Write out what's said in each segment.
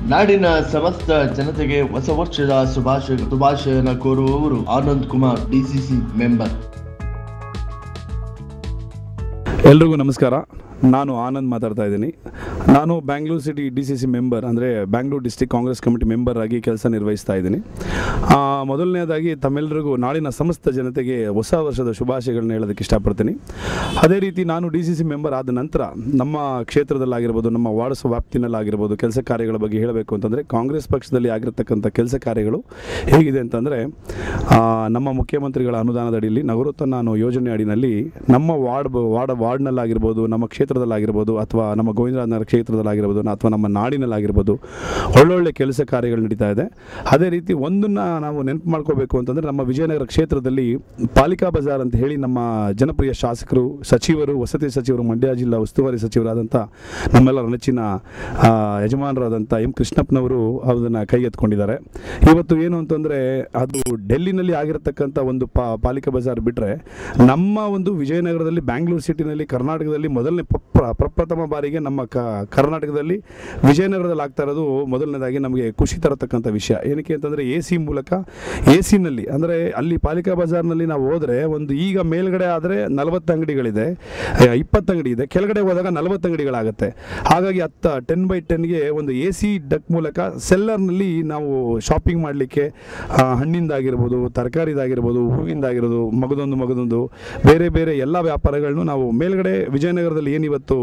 ನಾಡಿನ ಸಮಸ್ತ ಜನತೆಗೆ ಹೊಸ ವರ್ಷದ ಶುಭಾಶಯ ಶುಭಾಶಯನ ಕೋರುವವರು ಆನಂದ್ ಕುಮಾರ್ ಡಿಸಿಸಿ ಮೆಂಬರ್ ಎಲ್ರಿಗೂ ನಮಸ್ಕಾರ ನಾನು ಆನಂದ್ ಮಾತಾಡ್ತಾ ಇದ್ದೀನಿ ನಾನು Bangalore city D C C member ಅಂದರೆ Bangalore district Congress committee member ಆಗಿ ಕೆಲಸ ನಿರ್ವಹಿಸ್ತಾ ಇದ್ದೀನಿ ಆ, ಮೊದಲನೇದಾಗಿ ತಮ್ಮೆಲ್ಲರಿಗೂ ನಾಳಿನ ಸಮಸ್ತ ಜನತೆಗೆ ಹೊಸ ವರ್ಷದ ಶುಭಾಶಯಗಳನ್ನ ಹೇಳೋದಕ್ಕೆ ಇಷ್ಟಪಡ್ತೀನಿ ಅದೇ ರೀತಿ ನಾನು ಡಿ ಸಿ ಸಿ ಮೆಂಬರ್ ಆದ ನಂತರ ನಮ್ಮ ಕ್ಷೇತ್ರದಲ್ಲಾಗಿರ್ಬೋದು ನಮ್ಮ ವಾರ್ಡ್ಸ್ ವ್ಯಾಪ್ತಿನಲ್ಲಾಗಿರ್ಬೋದು ಕೆಲಸ ಕಾರ್ಯಗಳ ಬಗ್ಗೆ ಹೇಳಬೇಕು ಅಂತಂದರೆ ಕಾಂಗ್ರೆಸ್ ಪಕ್ಷದಲ್ಲಿ ಆಗಿರ್ತಕ್ಕಂಥ ಕೆಲಸ ಕಾರ್ಯಗಳು ಹೇಗಿದೆ ಅಂತಂದರೆ ನಮ್ಮ ಮುಖ್ಯಮಂತ್ರಿಗಳ ಅನುದಾನದ ಅಡಿಯಲ್ಲಿ ನಗರೋತ್ಥಾನ ಅನ್ನೋ ಯೋಜನೆ ಅಡಿನಲ್ಲಿ ನಮ್ಮ ವಾರ್ಡ್ ಬ- ವಾರ್ಡ್ ವಾರ್ಡ್ನಲ್ಲಾಗಿರ್ಬೋದು ನಮ್ಮ ಕ್ಷೇತ್ರದಲ್ಲಾಗಿರ್ಬೋದು ಅಥವಾ ನಮ್ಮ ಗೋವಿಂದರಾಜನಗರ ಕ್ಷೇತ್ರದಲ್ಲಾಗಿರ್ಬೋದು ಅಥವಾ ನಮ್ಮ ನಾಡಿನಲ್ಲಾಗಿರ್ಬೋದು ಒಳ್ಳೊಳ್ಳೆ ಕೆಲಸ ಕಾರ್ಯಗಳು ನಡೀತಾ ಇದೆ ಅದೇ ರೀತಿ ಒಂದನ್ನು ನಾವು ನೆನಪು ಮಾಡ್ಕೋಬೇಕು ಅಂತಂದರೆ ನಮ್ಮ ವಿಜಯನಗರ ಕ್ಷೇತ್ರದಲ್ಲಿ ಪಾಲಿಕಾ ಬಜಾರ್ ಅಂತ ಹೇಳಿ ನಮ್ಮ ಜನಪ್ರಿಯ ಶಾಸಕರು ಸಚಿವರು ವಸತಿ ಸಚಿವರು ಮಂಡ್ಯ ಜಿಲ್ಲಾ ಉಸ್ತುವಾರಿ ಸಚಿವರಾದಂಥ ನಮ್ಮೆಲ್ಲರ ನೆಚ್ಚಿನ ಆ, ಯಜಮಾನರಾದಂಥ ಎಂ ಕೃಷ್ಣಪ್ಪನವರು ಅದನ್ನು ಕೈಗೆತ್ಕೊಂಡಿದ್ದಾರೆ ಇವತ್ತು ಏನು ಅಂತಂದರೆ ಅದು ಡೆಲ್ಲಿನಲ್ಲಿ ಆಗಿರತಕ್ಕಂಥ ಒಂದು ಪಾ ಪಾಲಿಕಾ ಬಜಾರ್ ಬಿಟ್ಟರೆ ನಮ್ಮ ಒಂದು ವಿಜಯನಗರದಲ್ಲಿ ಬ್ಯಾಂಗ್ಳೂರು ಸಿಟಿನಲ್ಲಿ ಕರ್ನಾಟಕದಲ್ಲಿ ಮೊದಲನೇ ಪ್ರ- ಪ್ರಪ್ರಥಮ ಬಾರಿಗೆ ನಮ್ಮ ಕ ಕರ್ನಾಟಕದಲ್ಲಿ ವಿಜಯನಗರದಲ್ಲಿ ಆಗ್ತಾ ಇರೋದು ಮೊದಲನೇದಾಗಿ ನಮಗೆ ಖುಷಿ ತರತಕ್ಕಂಥ ವಿಷಯ ಏನಕ್ಕೆ ಅಂತಂದರೆ ಎ ಸಿ ಮೂಲಕ ಎ ಸಿನಲ್ಲಿ ಅಂದರೆ ಅಲ್ಲಿ ಪಾಲಿಕಾ ಬಜಾರ್ನಲ್ಲಿ ನಾವು ಹೋದರೆ ಒಂದು ಈಗ ಮೇಲ್ಗಡೆ ಆದರೆ ನಲವತ್ತು ಅಂಗಡಿಗಳಿದೆ ಇಪ್ಪತ್ತು ಅಂಗಡಿ ಇದೆ ಕೆಳಗಡೆ ಹೋದಾಗ ನಲವತ್ತು ಅಂಗಡಿಗಳಾಗುತ್ತೆ ಹಾಗಾಗಿ ಹತ್ತ ಟೆನ್ ಬೈ ಟೆನ್ಗೆ ಒಂದು ಎ ಸಿ ಡಕ್ ಮೂಲಕ ಸೆಲ್ಲರ್ನಲ್ಲಿ ನಾವು ಶಾಪಿಂಗ್ ಮಾಡಲಿಕ್ಕೆ ಹಣ್ಣಿಂದಾಗಿರ್ಬೋದು ತರಕಾರಿದಾಗಿರ್ಬೋದು ಹೂವಿಂದಾಗಿರ್ಬೋದು ಮಗದೊಂದು ಮಗದೊಂದು ಬೇರೆ ಬೇರೆ ಎಲ್ಲ ವ್ಯಾಪಾರಗಳನ್ನು ನಾವು ಮೇಲ್ಗಡೆ ವಿಜಯನಗರದಲ್ಲಿ ಏನಿವತ್ತು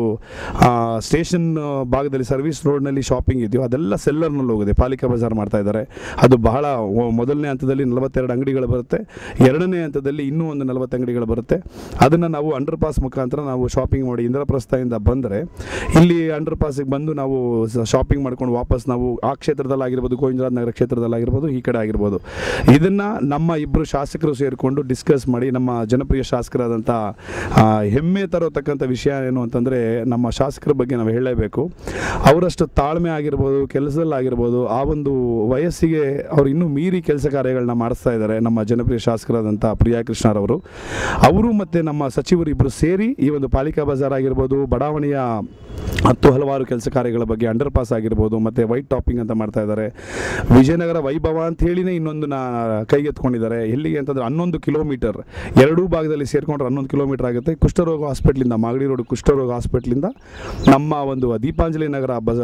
ಸ್ಟೇಷನ್ ಭಾಗದಲ್ಲಿ ಸರ್ವಿಸ್ ರೋಡ್ನಲ್ಲಿ ಶಾಪಿಂಗ್ ಇದೆಯೋ ಅದೆಲ್ಲ ಸೆಲ್ಲರ್ನಲ್ಲಿ ಹೋಗಿದೆ ಪಾಲಿಕಾ ಬಜಾರ್ ಮಾಡ್ತಾ ಇದ್ದಾರೆ ಅದು ಬಹಳ ಒ- ಮೊದಲನೇ ಹಂತದಲ್ಲಿ ನಲವತ್ತೆರಡು ಅಂಗಡಿಗಳು ಬರುತ್ತೆ ಎರಡನೇ ಹಂತದಲ್ಲಿ ಇನ್ನೂ ಒಂದು ನಲವತ್ತು ಅಂಗಡಿಗಳು ಬರುತ್ತೆ ಅದನ್ನು ನಾವು ಅಂಡರ್ ಪಾಸ್ ಮುಖಾಂತರ ನಾವು ಶಾಪಿಂಗ್ ಮಾಡಿ ಇಂದ್ರಪ್ರಸ್ಥದಿಂದ ಬಂದರೆ ಇಲ್ಲಿ ಅಂಡರ್ ಪಾಸಿಗೆ ಬಂದು ನಾವು ಶಾಪಿಂಗ್ ಮಾಡ್ಕೊಂಡು ವಾಪಸ್ ನಾವು ಆ ಕ್ಷೇತ್ರದಲ್ಲಾಗಿರ್ಬೋದು ಗೋವಿಂದರಾಜ ನಗರ ಕ್ಷೇತ್ರದಲ್ಲಾಗಿರ್ಬೋದು ಈ ಕಡೆ ಆಗಿರ್ಬೋದು ಇದನ್ನು ನಮ್ಮ ಇಬ್ಬರು ಶಾಸಕರು ಸೇರಿಕೊಂಡು ಡಿಸ್ಕಸ್ ಮಾಡಿ ನಮ್ಮ ಜನಪ್ರಿಯ ಶಾಸಕರಾದಂಥ ಆ, ಹೆಮ್ಮೆ ತರೋತಕ್ಕಂಥ ವಿಷಯ ಏನು ಅಂತಂದರೆ ನಮ್ಮ ಶಾಸಕರ ಬಗ್ಗೆ ನಾವು ಹೇಳಲೇಬೇಕು ಅವರಷ್ಟು ತಾಳ್ಮೆ ಆಗಿರ್ಬೋದು ಕೆಲಸದಲ್ಲಾಗಿರ್ಬೋದು ಆ ಒಂದು ವಯಸ್ಸಿಗೆ ಅವ್ರು ಇನ್ನೂ ಮೀರಿ ಕೆಲಸ ಕಾರ್ಯಗಳನ್ನ ಮಾಡಿಸ್ತಾ ಇದ್ದಾರೆ ನಮ್ಮ ಜನಪ್ರಿಯ ಶಾಸಕರಾದಂಥ ಪ್ರಿಯಾ ಕೃಷ್ಣರವರು ಅವರು ಮತ್ತು ನಮ್ಮ ಸಚಿವರು ಇಬ್ಬರು ಸೇರಿ ಈ ಒಂದು ಪಾಲಿಕಾ ಬಜಾರ್ ಆಗಿರ್ಬೋದು ಬಡಾವಣೆಯ ಹತ್ತು ಹಲವಾರು ಕೆಲಸ ಕಾರ್ಯಗಳ ಬಗ್ಗೆ ಅಂಡರ್ ಪಾಸ್ ಆಗಿರ್ಬೋದು ಮತ್ತು ವೈಟ್ ಟಾಪಿಂಗ್ ಅಂತ ಮಾಡ್ತಾ ಇದ್ದಾರೆ ವಿಜಯನಗರ ವೈಭವ ಅಂತ ಹೇಳಿನೇ ಇನ್ನೊಂದನ್ನ ಕೈಗೆತ್ಕೊಂಡಿದ್ದಾರೆ ಎಲ್ಲಿಗೆ ಅಂತಂದರೆ ಹನ್ನೊಂದು ಕಿಲೋಮೀಟರ್ ಎರಡೂ ಭಾಗದಲ್ಲಿ ಸೇರಿಕೊಂಡ್ರೆ ಹನ್ನೊಂದು ಕಿಲೋಮೀಟರ್ ಆಗುತ್ತೆ ಕುಷ್ಠರೋಗ ಹಾಸ್ಪಿಟ್ಲಿಂದ ಮಾಗಡಿ ರೋಡ್ ಕುಷ್ಠರೋಗ ಹಾಸ್ಪಿಟ್ಲಿಂದ ನಮ್ಮ ಒಂದು ದೀಪಾಂಜಲಿ ನಗರ ಬಜ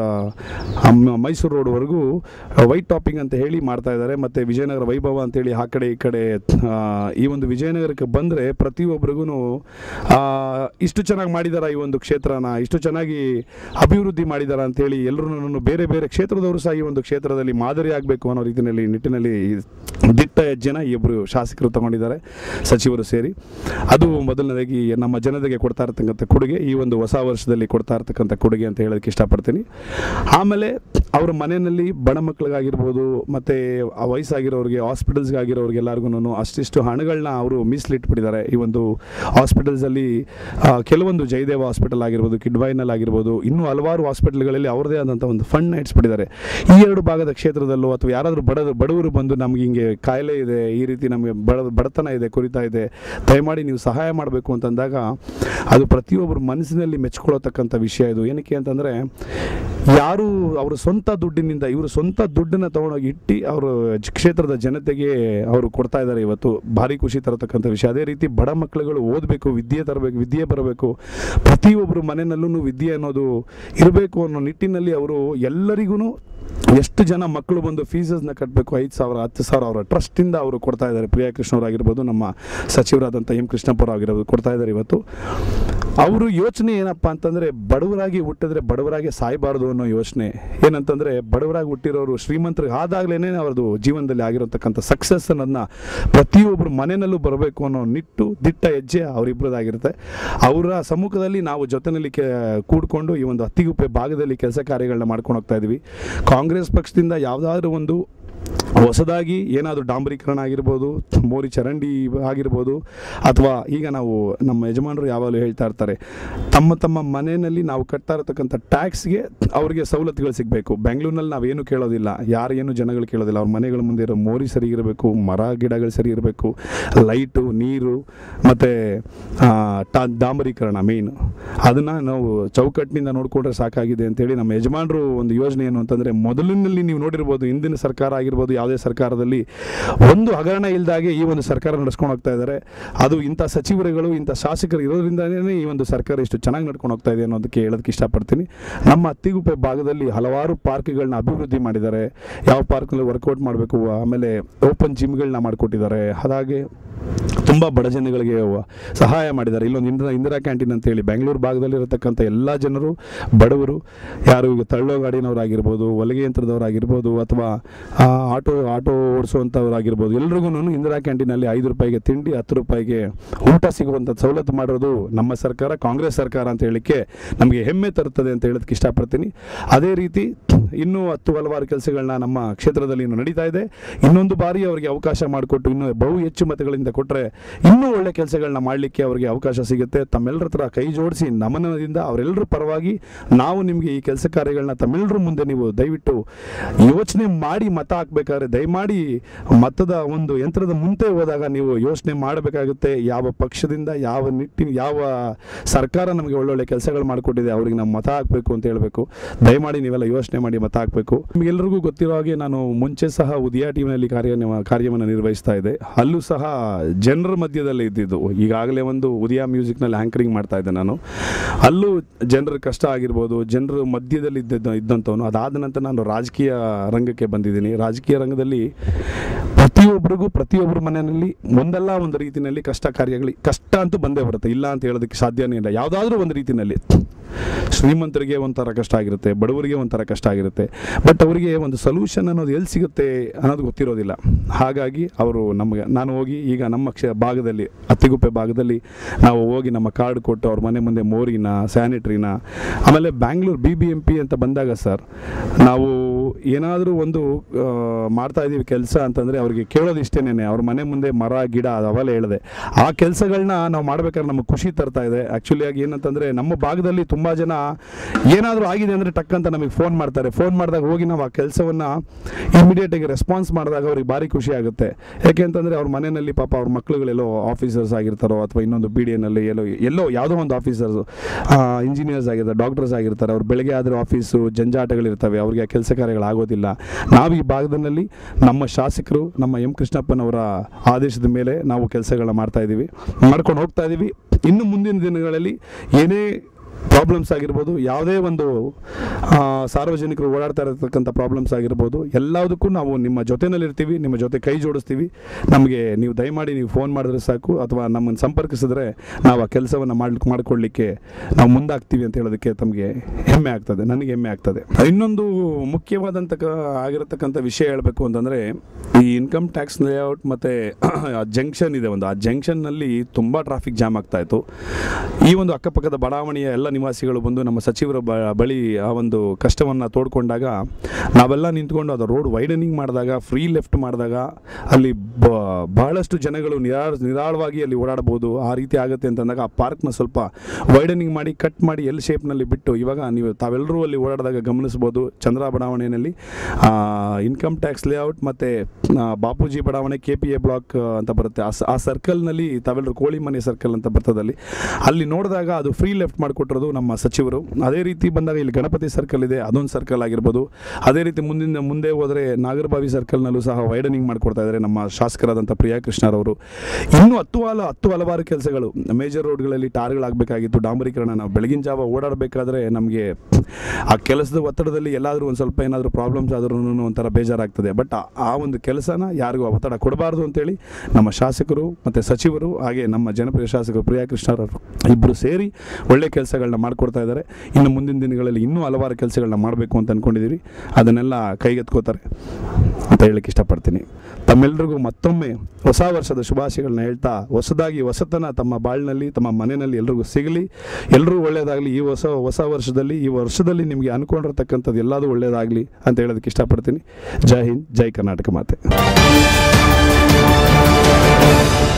ಅಮ್- ಮೈಸೂರು ರೋಡ್ವರೆಗೂ ವೈಟ್ ಟಾಪಿಂಗ್ ಅಂತ ಹೇಳಿ ಮಾಡ್ತಾ ಇದ್ದಾರೆ ಮತ್ತು ವಿಜಯನಗರ ವೈಭವ ಅಂತೇಳಿ ಆ ಕಡೆ ಈ ಕಡೆ ಆ, ಈ ಒಂದು ವಿಜಯನಗರಕ್ಕೆ ಬಂದರೆ ಪ್ರತಿಯೊಬ್ಬರಿಗೂ ಇಷ್ಟು ಚೆನ್ನಾಗಿ ಮಾಡಿದಾರ ಈ ಒಂದು ಕ್ಷೇತ್ರನ ಇಷ್ಟು ಚೆನ್ನಾಗಿ ಅಭಿವೃದ್ಧಿ ಮಾಡಿದಾರ ಅಂತೇಳಿ ಎಲ್ಲರೂ ಬೇರೆ ಬೇರೆ ಕ್ಷೇತ್ರದವರು ಸಹ ಈ ಒಂದು ಕ್ಷೇತ್ರದಲ್ಲಿ ಮಾದರಿ ಆಗಬೇಕು ಅನ್ನೋ ರೀತಿಯಲ್ಲಿ ನಿಟ್ಟಿನಲ್ಲಿ ದಿಟ್ಟ ಹೆಜ್ಜೆನ ಇಬ್ಬರು ಶಾಸಕರು ತಗೊಂಡಿದ್ದಾರೆ ಸಚಿವರು ಸೇರಿ ಅದು ಮೊದಲನೇದಾಗಿ ನಮ್ಮ ಜನತೆಗೆ ಕೊಡ್ತಾ ಇರ್ತಕ್ಕಂಥ ಕೊಡುಗೆ ಈ ಒಂದು ಹೊಸ ವರ್ಷದಲ್ಲಿ ಕೊಡ್ತಾ ಇರ್ತಕ್ಕಂಥ ಕೊಡುಗೆ ಅಂತ ಹೇಳೋದಕ್ಕೆ ಇಷ್ಟಪಡ್ತೀನಿ ಆಮೇಲೆ ಅವ್ರ ಮನೆಯಲ್ಲಿ ಬಡ ಮಕ್ಕಳಿಗಾಗಿರ್ಬೋದು ಮತ್ತು ವಯಸ್ಸಾಗಿರೋರಿಗೆ ಹಾಸ್ಪಿಟಲ್ಸ್ಗಾಗಿರೋರಿಗೆ ಎಲ್ಲರಿಗೂ ಅಷ್ಟಿಷ್ಟು ಹಣಗಳನ್ನ ಅವರು ಮೀಸಲಿಟ್ಬಿಟ್ಟಿದ್ದಾರೆ ಈ ಒಂದು ಹಾಸ್ಪಿಟಲ್ಸಲ್ಲಿ ಆ, ಕೆಲವೊಂದು ಜಯದೇವ ಹಾಸ್ಪಿಟಲ್ ಆಗಿರ್ಬೋದು ಕಿಡ್ವೈನಲ್ಲಿ ಆಗಿರ್ಬೋದು ಇನ್ನೂ ಹಲವಾರು ಹಾಸ್ಪಿಟಲ್ಗಳಲ್ಲಿ ಅವ್ರದ್ದೇ ಆದಂಥ ಒಂದು ಫಂಡ್ನ ಇಟ್ಸ್ಬಿಟ್ಟಿದ್ದಾರೆ ಈ ಎರಡು ಭಾಗದ ಕ್ಷೇತ್ರದಲ್ಲೋ ಅಥವಾ ಯಾರಾದರೂ ಬಡ ಬಡವರು ಬಂದು ನಮ್ಗೆ ಹಿಂಗೆ ಕಾಯಿಲೆ ಇದೆ ಈ ರೀತಿ ನಮಗೆ ಬಡ ಬಡತನ ಇದೆ ಕುರಿತಾ ಇದೆ ದಯಮಾಡಿ ನೀವು ಸಹಾಯ ಮಾಡಬೇಕು ಅಂತಂದಾಗ ಅದು ಪ್ರತಿಯೊಬ್ಬರ ಮನಸ್ಸಿನಲ್ಲಿ ಮೆಚ್ಕೊಳ್ಳತಕ್ಕಂಥ ವಿಷಯ ಇದು ಏನಕ್ಕೆ ಅಂತಂದರೆ ಯಾರು ಅವರ ಸ್ವಂತ ದುಡ್ಡಿನಿಂದ ಇವರು ಸ್ವಂತ ದುಡ್ಡನ್ನು ತೊಗೊಂಡೋಗಿ ಇಟ್ಟು ಅವರು ಕ್ಷೇತ್ರದ ಜನತೆಗೆ ಅವರು ಕೊಡ್ತಾ ಇದ್ದಾರೆ ಇವತ್ತು ಭಾರಿ ಖುಷಿ ತರತಕ್ಕಂಥ ವಿಷಯ ಅದೇ ರೀತಿ ಬಡ ಮಕ್ಕಳುಗಳು ಓದಬೇಕು ವಿದ್ಯೆ ತರಬೇಕು ವಿದ್ಯೆ ಬರಬೇಕು ಪ್ರತಿಯೊಬ್ಬರು ಮನೆಯಲ್ಲೂ ವಿದ್ಯೆ ಅನ್ನೋದು ಇರಬೇಕು ಅನ್ನೋ ನಿಟ್ಟಿನಲ್ಲಿ ಅವರು ಎಲ್ಲರಿಗೂ ಎಷ್ಟು ಜನ ಮಕ್ಕಳು ಬಂದು ಫೀಸಸ್ನ ಕಟ್ಟಬೇಕು ಐದು ಸಾವಿರ ಹತ್ತು ಸಾವಿರ ಅವರ ಟ್ರಸ್ಟಿಂದ ಅವರು ಕೊಡ್ತಾ ಇದ್ದಾರೆ ಪ್ರಿಯಾ ಕೃಷ್ಣವರಾಗಿರ್ಬೋದು ನಮ್ಮ ಸಚಿವರಾದಂಥ ಎಂ ಕೃಷ್ಣಪ್ಪರು ಆಗಿರ್ಬೋದು ಕೊಡ್ತಾ ಇದ್ದಾರೆ ಇವತ್ತು ಅವರು ಯೋಚನೆ ಏನಪ್ಪ ಅಂತಂದರೆ ಬಡವರಾಗಿ ಹುಟ್ಟಿದ್ರೆ ಬಡವರಾಗಿ ಸಾಯಬಾರ್ದು ಅನ್ನೋ ಯೋಚನೆ ಏನಂತಂದರೆ ಬಡವರಾಗಿ ಹುಟ್ಟಿರೋರು ಶ್ರೀಮಂತರಿಗೆ ಆದಾಗಲೇ ಅವ್ರದ್ದು ಜೀವನದಲ್ಲಿ ಆಗಿರತಕ್ಕಂಥ ಸಕ್ಸಸ್ ಅನ್ನೋದನ್ನ ಪ್ರತಿಯೊಬ್ಬರು ಮನೆಯಲ್ಲೂ ಬರಬೇಕು ಅನ್ನೋ ನಿಟ್ಟು ದಿಟ್ಟ ಹೆಜ್ಜೆ ಅವರಿಬ್ಬರದಾಗಿರುತ್ತೆ ಅವರ ಸಮ್ಮುಖದಲ್ಲಿ ನಾವು ಜೊತೆಯಲ್ಲಿ ಕೆ ಕೂಡ್ಕೊಂಡು ಈ ಒಂದು ಹತ್ತಿಗುಪ್ಪೆ ಭಾಗದಲ್ಲಿ ಕೆಲಸ ಕಾರ್ಯಗಳನ್ನ ಮಾಡ್ಕೊಂಡು ಹೋಗ್ತಾ ಇದ್ವಿ ಕಾಂಗ್ರೆಸ್ ಪಕ್ಷದಿಂದ ಯಾವುದಾದ್ರೂ ಒಂದು ಹೊಸದಾಗಿ ಏನಾದರೂ ಡಾಂಬರೀಕರಣ ಆಗಿರ್ಬೋದು ಮೋರಿ ಚರಂಡಿ ಆಗಿರ್ಬೋದು ಅಥವಾ ಈಗ ನಾವು ನಮ್ಮ ಯಜಮಾನರು ಯಾವಾಗಲೂ ಹೇಳ್ತಾ ಇರ್ತಾರೆ ತಮ್ಮ ತಮ್ಮ ಮನೆಯಲ್ಲಿ ನಾವು ಕಟ್ತಾ ಇರತಕ್ಕಂಥ ಟ್ಯಾಕ್ಸ್ಗೆ ಅವರಿಗೆ ಸವಲತ್ತುಗಳು ಸಿಗಬೇಕು ಬೆಂಗಳೂರಿನಲ್ಲಿ ನಾವೇನು ಕೇಳೋದಿಲ್ಲ ಯಾರೇನು ಜನಗಳು ಕೇಳೋದಿಲ್ಲ ಅವ್ರ ಮನೆಗಳ ಮುಂದೆ ಇರೋ ಮೋರಿ ಸರಿ ಇರಬೇಕು ಮರ ಗಿಡಗಳು ಸರಿ ಇರಬೇಕು ಲೈಟು ನೀರು ಮತ್ತು ಡಾಂಬರೀಕರಣ ಮೇಯ್ನು ಅದನ್ನು ನಾವು ಚೌಕಟ್ಟಿನಿಂದ ನೋಡಿಕೊಂಡ್ರೆ ಸಾಕಾಗಿದೆ ಅಂತೇಳಿ ನಮ್ಮ ಯಜಮಾನರು ಒಂದು ಯೋಜನೆ ಏನು ಅಂತಂದರೆ ಮೊದಲಿನಲ್ಲಿ ನೀವು ನೋಡಿರ್ಬೋದು ಹಿಂದಿನ ಸರ್ಕಾರ ಆಗಿರ್ಬೋದು ಯಾವುದೇ ಸರ್ಕಾರದಲ್ಲಿ ಒಂದು ಹಗರಣ ಇಲ್ದಾಗೆ ಈ ಒಂದು ಸರ್ಕಾರ ನಡೆಸ್ಕೊಂಡು ಹೋಗ್ತಾ ಇದ್ದಾರೆ ಅದು ಇಂಥ ಸಚಿವರುಗಳು ಇಂಥ ಶಾಸಕರು ಇರೋದ್ರಿಂದನೇ ಈ ಒಂದು ಸರ್ಕಾರ ಇಷ್ಟು ಚೆನ್ನಾಗಿ ನಡ್ಕೊಂಡು ಹೋಗ್ತಾ ಇದೆ ಅನ್ನೋದಕ್ಕೆ ಹೇಳೋದಕ್ಕೆ ಇಷ್ಟಪಡ್ತೀನಿ ನಮ್ಮ ಅತ್ತಿಗುಪ್ಪೆ ಭಾಗದಲ್ಲಿ ಹಲವಾರು ಪಾರ್ಕ್ಗಳನ್ನ ಅಭಿವೃದ್ಧಿ ಮಾಡಿದ್ದಾರೆ ಯಾವ ಪಾರ್ಕ್ನಲ್ಲಿ ವರ್ಕೌಟ್ ಮಾಡಬೇಕು ಆಮೇಲೆ ಓಪನ್ ಜಿಮ್ಗಳನ್ನ ಮಾಡಿಕೊಟ್ಟಿದ್ದಾರೆ ಹಾಗೆ ತುಂಬ ಬಡ ಜನಗಳಿಗೆ ವ- ಸಹಾಯ ಮಾಡಿದ್ದಾರೆ ಇಲ್ಲೊಂದು ಇಂದಿರಾ ಇಂದಿರಾ ಕ್ಯಾಂಟೀನ್ ಅಂತೇಳಿ ಬೆಂಗಳೂರು ಭಾಗದಲ್ಲಿರತಕ್ಕಂಥ ಎಲ್ಲ ಜನರು ಬಡವರು ಯಾರು ಈಗ ತಳ್ಳೋ ಗಾಡಿನವರಾಗಿರ್ಬೋದು ಹೊಲಿಗೆ ಯಂತ್ರದವರಾಗಿರ್ಬೋದು ಅಥವಾ ಆ, ಆಟೋ ಆಟೋ ಓಡಿಸುವಂಥವ್ರಾಗಿರ್ಬೋದು ಎಲ್ರಿಗೂ ಇಂದಿರಾ ಕ್ಯಾಂಟೀನಲ್ಲಿ ಐದು ರೂಪಾಯಿಗೆ ತಿಂಡಿ ಹತ್ತು ರೂಪಾಯಿಗೆ ಊಟ ಸಿಗುವಂಥ ಸವಲತ್ತು ಮಾಡಿರೋದು ನಮ್ಮ ಸರ್ಕಾರ ಕಾಂಗ್ರೆಸ್ ಸರ್ಕಾರ ಅಂತ ಹೇಳಲಿಕ್ಕೆ ನಮಗೆ ಹೆಮ್ಮೆ ತರುತ್ತದೆ ಅಂತ ಹೇಳೋದಕ್ಕೆ ಇಷ್ಟಪಡ್ತೀನಿ ಅದೇ ರೀತಿ ಇನ್ನೂ ಹತ್ತು ಹಲವಾರು ಕೆಲಸಗಳನ್ನ ನಮ್ಮ ಕ್ಷೇತ್ರದಲ್ಲಿ ಇನ್ನು ನಡೀತಾ ಇದೆ ಇನ್ನೊಂದು ಬಾರಿ ಅವರಿಗೆ ಅವಕಾಶ ಮಾಡಿಕೊಟ್ಟು ಇನ್ನೂ ಬಹು ಹೆಚ್ಚು ಮತಗಳಿಂದ ಕೊಟ್ಟರೆ ಇನ್ನೂ ಒಳ್ಳೆ ಕೆಲಸಗಳನ್ನ ಮಾಡಲಿಕ್ಕೆ ಅವರಿಗೆ ಅವಕಾಶ ಸಿಗುತ್ತೆ ತಮ್ಮೆಲ್ಲರ ಹತ್ರ ಕೈ ಜೋಡಿಸಿ ನಮನದಿಂದ ಅವರೆಲ್ಲರ ಪರವಾಗಿ ನಾವು ನಿಮಗೆ ಈ ಕೆಲಸ ಕಾರ್ಯಗಳನ್ನ ತಮ್ಮೆಲ್ಲರ ಮುಂದೆ ನೀವು ದಯವಿಟ್ಟು ಯೋಚನೆ ಮಾಡಿ ಮತ ಹಾಕ್ಬೇಕಾದ್ರೆ ದಯಮಾಡಿ ಮತದ ಒಂದು ಯಂತ್ರದ ಮುಂದೆ ಹೋದಾಗ ನೀವು ಯೋಚನೆ ಮಾಡಬೇಕಾಗುತ್ತೆ ಯಾವ ಪಕ್ಷದಿಂದ ಯಾವ ನಿಟ್ಟಿನ ಯಾವ ಸರ್ಕಾರ ನಮಗೆ ಒಳ್ಳೊಳ್ಳೆ ಕೆಲಸಗಳು ಮಾಡಿಕೊಟ್ಟಿದೆ ಅವ್ರಿಗೆ ನಾವು ಮತ ಹಾಕಬೇಕು ಅಂತ ಹೇಳಬೇಕು ದಯಮಾಡಿ ನೀವೆಲ್ಲ ಯೋಚನೆ ಮಾಡಿ ಮತ ಹಾಕಬೇಕು ನಿಮಗೆಲ್ಲರಿಗೂ ಗೊತ್ತಿರೋ ಹಾಗೆ ನಾನು ಮುಂಚೆ ಸಹ ಉದಯ ಟಿವಿನಲ್ಲಿ ಕಾರ್ಯ ಕಾರ್ಯವನ್ನು ನಿರ್ವಹಿಸ್ತಾ ಇದ್ದೆ ಅಲ್ಲೂ ಸಹ ಜನರ ಮಧ್ಯದಲ್ಲಿ ಇದ್ದಿದ್ದು ಈಗಾಗಲೇ ಒಂದು ಉದಯ ಮ್ಯೂಸಿಕ್ನಲ್ಲಿ ಆ್ಯಂಕರಿಂಗ್ ಮಾಡ್ತಾ ಇದ್ದೆ ನಾನು ಅಲ್ಲೂ ಜನರ ಕಷ್ಟ ಆಗಿರ್ಬೋದು ಜನರ ಮಧ್ಯದಲ್ಲಿ ಇದ್ದ ಇದ್ದಂಥವನು ಅದಾದ ನಂತರ ನಾನು ರಾಜಕೀಯ ರಂಗಕ್ಕೆ ಬಂದಿದ್ದೀನಿ ರಾಜಕೀಯ ರಂಗದಲ್ಲಿ ಪ್ರತಿಯೊಬ್ಬರಿಗೂ ಪ್ರತಿಯೊಬ್ಬರ ಮನೆಯಲ್ಲಿ ಒಂದಲ್ಲ ಒಂದು ರೀತಿಯಲ್ಲಿ ಕಷ್ಟ ಕಾರ್ಯಗಳು ಕಷ್ಟ ಅಂತೂ ಬಂದೇ ಬರುತ್ತೆ ಇಲ್ಲ ಅಂತ ಹೇಳೋದಕ್ಕೆ ಸಾಧ್ಯನೇ ಇಲ್ಲ ಯಾವುದಾದ್ರೂ ಒಂದು ರೀತಿಯಲ್ಲಿ ಶ್ರೀಮಂತರಿಗೆ ಒಂಥರ ಕಷ್ಟ ಆಗಿರುತ್ತೆ ಬಡವರಿಗೆ ಒಂಥರ ಕಷ್ಟ ಆಗಿರುತ್ತೆ ಬಟ್ ಅವರಿಗೆ ಒಂದು ಸೊಲ್ಯೂಷನ್ ಅನ್ನೋದು ಎಲ್ಲಿ ಸಿಗುತ್ತೆ ಅನ್ನೋದು ಗೊತ್ತಿರೋದಿಲ್ಲ ಹಾಗಾಗಿ ಅವರು ನಮಗೆ ನಾನು ಹೋಗಿ ಈಗ ನಮ್ಮ ಕ್ಷ ಭಾಗದಲ್ಲಿ ಅತ್ತಿಗುಪ್ಪೆ ಭಾಗದಲ್ಲಿ ನಾವು ಹೋಗಿ ನಮ್ಮ ಕಾರ್ಡ್ ಕೊಟ್ಟು ಅವ್ರ ಮನೆ ಮುಂದೆ ಮೋರಿನ ಸ್ಯಾನಿಟ್ರಿನ ಆಮೇಲೆ Bangalore B B M P ಅಂತ ಬಂದಾಗ ಸರ್ ನಾವು ಏನಾದರೂ ಒಂದು ಆ, ಮಾಡ್ತಾ ಇದ್ದೀವಿ ಕೆಲಸ ಅಂತಂದರೆ ಅವ್ರಿಗೆ ಕೇಳೋದು ಇಷ್ಟೇನೆ ಅವ್ರ ಮನೆ ಮುಂದೆ ಮರ ಗಿಡ ಅವೆಲ್ಲ ಹೇಳಿದೆ ಆ ಕೆಲಸಗಳನ್ನ ನಾವು ಮಾಡ್ಬೇಕಾದ್ರೆ ನಮಗೆ ಖುಷಿ ತರ್ತಾ ಇದೆ ಆ್ಯಕ್ಚುಲಿ ಆಗಿ ಏನಂತಂದರೆ ನಮ್ಮ ಭಾಗದಲ್ಲಿ ತುಂಬ ಜನ ಏನಾದರೂ ಆಗಿದೆ ಅಂದರೆ ಟಕ್ ಅಂತ ನಮಗೆ ಫೋನ್ ಮಾಡ್ತಾರೆ ಫೋನ್ ಮಾಡಿದಾಗ ಹೋಗಿ ನಾವು ಆ ಕೆಲಸವನ್ನು ಇಮಿಡಿಯೇಟಾಗಿ ರೆಸ್ಪಾನ್ಸ್ ಮಾಡಿದಾಗ ಅವ್ರಿಗೆ ಭಾರಿ ಖುಷಿ ಆಗುತ್ತೆ ಯಾಕೆ ಅಂತಂದರೆ ಅವ್ರ ಮನೆಯಲ್ಲಿ ಪಾಪ ಅವ್ರ ಮಕ್ಳುಗಳೆಲ್ಲೋ ಆಫೀಸರ್ಸ್ ಆಗಿರ್ತಾರೋ ಅಥವಾ ಇನ್ನೊಂದು ಬಿ ಡಿ ಎನಲ್ಲಿ ಎಲ್ಲೋ ಎಲ್ಲೋ ಯಾವುದೋ ಒಂದು ಆಫೀಸರ್ಸು ಇಂಜಿನಿಯರ್ಸ್ ಆಗಿರ್ತಾರೆ ಡಾಕ್ಟರ್ಸ್ ಆಗಿರ್ತಾರೆ ಅವ್ರು ಬೆಳಗ್ಗೆ ಆದರೆ ಆಫೀಸು ಜಂಜಾಟಗಳಿರ್ತವೆ ಅವ್ರಿಗೆ ಆ ಕೆಲಸ ಕಾರ್ಯಗಳಾಗೋದಿಲ್ಲ ನಾವು ಈ ಭಾಗದಲ್ಲಿ ನಮ್ಮ ಶಾಸಕರು ನಮ್ಮ ಎಂ ಕೃಷ್ಣಪ್ಪನವರ ಆದೇಶದ ಮೇಲೆ ನಾವು ಕೆಲಸಗಳನ್ನ ಮಾಡ್ತಾ ಇದ್ದೀವಿ ಮಾಡ್ಕೊಂಡು ಹೋಗ್ತಾ ಇದ್ದೀವಿ ಇನ್ನು ಮುಂದಿನ ದಿನಗಳಲ್ಲಿ ಏನೇ ಪ್ರಾಬ್ಲಮ್ಸ್ ಆಗಿರ್ಬೋದು ಯಾವುದೇ ಒಂದು ಆ, ಸಾರ್ವಜನಿಕರು ಓಡಾಡ್ತಾ ಇರತಕ್ಕಂಥ ಪ್ರಾಬ್ಲಮ್ಸ್ ಆಗಿರ್ಬೋದು ಎಲ್ಲದಕ್ಕೂ ನಾವು ನಿಮ್ಮ ಜೊತೆನಲ್ಲಿರ್ತೀವಿ ನಿಮ್ಮ ಜೊತೆ ಕೈ ಜೋಡಿಸ್ತೀವಿ ನಮಗೆ ನೀವು ದಯಮಾಡಿ ನೀವು ಫೋನ್ ಮಾಡಿದ್ರೆ ಸಾಕು ಅಥವಾ ನಮ್ಮನ್ನು ಸಂಪರ್ಕಿಸಿದ್ರೆ ನಾವು ಆ ಕೆಲಸವನ್ನು ಮಾಡ್ಲಿಕ್ಕೆ ಮಾಡಿಕೊಡ್ಲಿಕ್ಕೆ ನಾವು ಮುಂದಾಗ್ತೀವಿ ಅಂತ ಹೇಳೋದಕ್ಕೆ ತಮಗೆ ಹೆಮ್ಮೆ ಆಗ್ತದೆ ನನಗೆ ಹೆಮ್ಮೆ ಆಗ್ತದೆ ಇನ್ನೊಂದು ಮುಖ್ಯವಾದಂಥ ಆಗಿರತಕ್ಕಂಥ ವಿಷಯ ಹೇಳಬೇಕು ಅಂತಂದರೆ ಈ ಇನ್ಕಮ್ ಟ್ಯಾಕ್ಸ್ ಲೇಔಟ್ ಮತ್ತು ಜಂಕ್ಷನ್ ಇದೆ ಒಂದು ಆ ಜಂಕ್ಷನ್ನಲ್ಲಿ ತುಂಬ ಟ್ರಾಫಿಕ್ ಜಾಮ್ ಆಗ್ತಾ ಇತ್ತು ಈ ಒಂದು ಅಕ್ಕಪಕ್ಕದ ಬಡಾವಣೆಯ ಎಲ್ಲ ನಿವಾಸಿಗಳು ಬಂದು ನಮ್ಮ ಸಚಿವರ ಬ ಬಳಿ ಆ ಒಂದು ಕಷ್ಟವನ್ನು ತೋಡ್ಕೊಂಡಾಗ ನಾವೆಲ್ಲ ನಿಂತ್ಕೊಂಡು ಅದು ರೋಡ್ ವೈಡನಿಂಗ್ ಮಾಡಿದಾಗ ಫ್ರೀ ಲೆಫ್ಟ್ ಮಾಡಿದಾಗ ಅಲ್ಲಿ ಬ ಬಹಳಷ್ಟು ಜನಗಳು ನಿರಾಳ ನಿರಾಳವಾಗಿ ಅಲ್ಲಿ ಓಡಾಡ್ಬೋದು ಆ ರೀತಿ ಆಗುತ್ತೆ ಅಂತಂದಾಗ ಆ ಪಾರ್ಕ್ನ ಸ್ವಲ್ಪ ವೈಡನಿಂಗ್ ಮಾಡಿ ಕಟ್ ಮಾಡಿ ಎಲ್ ಶೇಪ್ನಲ್ಲಿ ಬಿಟ್ಟು ಇವಾಗ ನೀವು ತಾವೆಲ್ಲರೂ ಅಲ್ಲಿ ಓಡಾಡಿದಾಗ ಗಮನಿಸ್ಬೋದು ಚಂದ್ರ ಬಡಾವಣೆಯಲ್ಲಿ ಇನ್ಕಮ್ ಟ್ಯಾಕ್ಸ್ ಲೇಔಟ್ ಮತ್ತು ಬಾಪೂಜಿ ಬಡಾವಣೆ ಕೆ ಪಿ ಎ ಬ್ಲಾಕ್ ಅಂತ ಬರುತ್ತೆ ಆ ಸ- ಆ ಸರ್ಕಲ್ನಲ್ಲಿ ತಾವೆಲ್ಲರೂ ಕೋಳಿ ಮನೆ ಸರ್ಕಲ್ ಅಂತ ಬರ್ತದೆ ಅಲ್ಲಿ ಅಲ್ಲಿ ನೋಡಿದಾಗ ಅದು ಫ್ರೀ ಲೆಫ್ಟ್ ಮಾಡಿಕೊಟ್ಟಿರೋದು ನಮ್ಮ ಸಚಿವರು ಅದೇ ರೀತಿ ಬಂದಾಗ ಇಲ್ಲಿ ಗಣಪತಿ ಸರ್ಕಲ್ ಇದೆ ಅದೊಂದು ಸರ್ಕಲ್ ಆಗಿರ್ಬೋದು ಅದೇ ರೀತಿ ಮುಂದಿನ ಮುಂದೆ ಹೋದರೆ ನಾಗರಬಾವಿ ಸರ್ಕಲ್ನಲ್ಲೂ ಸಹ ವೈಡನಿಂಗ್ ಮಾಡಿಕೊಡ್ತಾ ಇದ್ದಾರೆ ನಮ್ಮ ಶಾಸಕರಾದಂಥ ಪ್ರಿಯಾ ಕೃಷ್ಣರವರು ಇನ್ನೂ ಹತ್ತು ಹಲ ಹತ್ತು ಹಲವಾರು ಕೆಲಸಗಳು ಮೇಜರ್ ರೋಡ್ಗಳಲ್ಲಿ ಟಾರ್ಗಳಾಗಬೇಕಾಗಿತ್ತು ಡಾಂಬರೀಕರಣ ನಾವು ಬೆಳಗಿನ ಜಾವ ಓಡಾಡಬೇಕಾದ್ರೆ ನಮಗೆ ಆ ಕೆಲಸದ ಒತ್ತಡದಲ್ಲಿ ಎಲ್ಲಾದರೂ ಒಂದು ಸ್ವಲ್ಪ ಏನಾದರೂ ಪ್ರಾಬ್ಲಮ್ಸ್ ಆದ್ರೂ ಒಂಥರ ಬೇಜಾರಾಗ್ತದೆ ಬಟ್ ಆ- ಆ ಒಂದು ಕೆಲಸನ ಯಾರಿಗೂ ಒತ್ತಡ ಕೊಡಬಾರ್ದು ಅಂತೇಳಿ ನಮ್ಮ ಶಾಸಕರು ಮತ್ತು ಸಚಿವರು ಹಾಗೆ ನಮ್ಮ ಜನಪ್ರಿಯ ಶಾಸಕರು ಪ್ರಿಯಾ ಕೃಷ್ಣರವರು ಇಬ್ಬರು ಸೇರಿ ಒಳ್ಳೆ ಕೆಲಸಗಳನ್ನ ಮಾಡಿಕೊಡ್ತಾ ಇದ್ದಾರೆ ಇನ್ನು ಮುಂದಿನ ದಿನಗಳಲ್ಲಿ ಇನ್ನೂ ಹಲವಾರು ಕೆಲಸಗಳನ್ನ ಮಾಡಬೇಕು ಅಂತ ಅಂದ್ಕೊಂಡಿದ್ದೀವಿ ಅದನ್ನೆಲ್ಲ ಕೈಗೆತ್ಕೋತಾರೆ ಅಂತ ಹೇಳಕ್ಕೆ ಇಷ್ಟಪಡ್ತೀನಿ ತಮ್ಮೆಲ್ಲರಿಗೂ ಮತ್ತೊಮ್ಮೆ ಹೊಸ ವರ್ಷದ ಶುಭಾಶಯಗಳನ್ನ ಹೇಳ್ತಾ ಹೊಸದಾಗಿ ಹೊಸತನ ತಮ್ಮ ಬಾಳಿನಲ್ಲಿ ತಮ್ಮ ಮನೆಯಲ್ಲಿ ಎಲ್ರಿಗೂ ಸಿಗಲಿ ಎಲ್ಲರೂ ಒಳ್ಳೆಯದಾಗಲಿ ಈ ಹೊಸ ಹೊಸ ವರ್ಷದಲ್ಲಿ ಈ ವರ್ಷದಲ್ಲಿ ನಿಮಗೆ ಅನ್ಕೊಂಡಿರ್ತಕ್ಕಂಥದ್ದು ಎಲ್ಲದೂ ಒಳ್ಳೆಯದಾಗಲಿ ಅಂತ ಹೇಳೋದಕ್ಕೆ ಇಷ್ಟಪಡ್ತೀನಿ ಜೈ ಹಿಂದ್ ಜೈ ಕರ್ನಾಟಕ ಮಾತೆ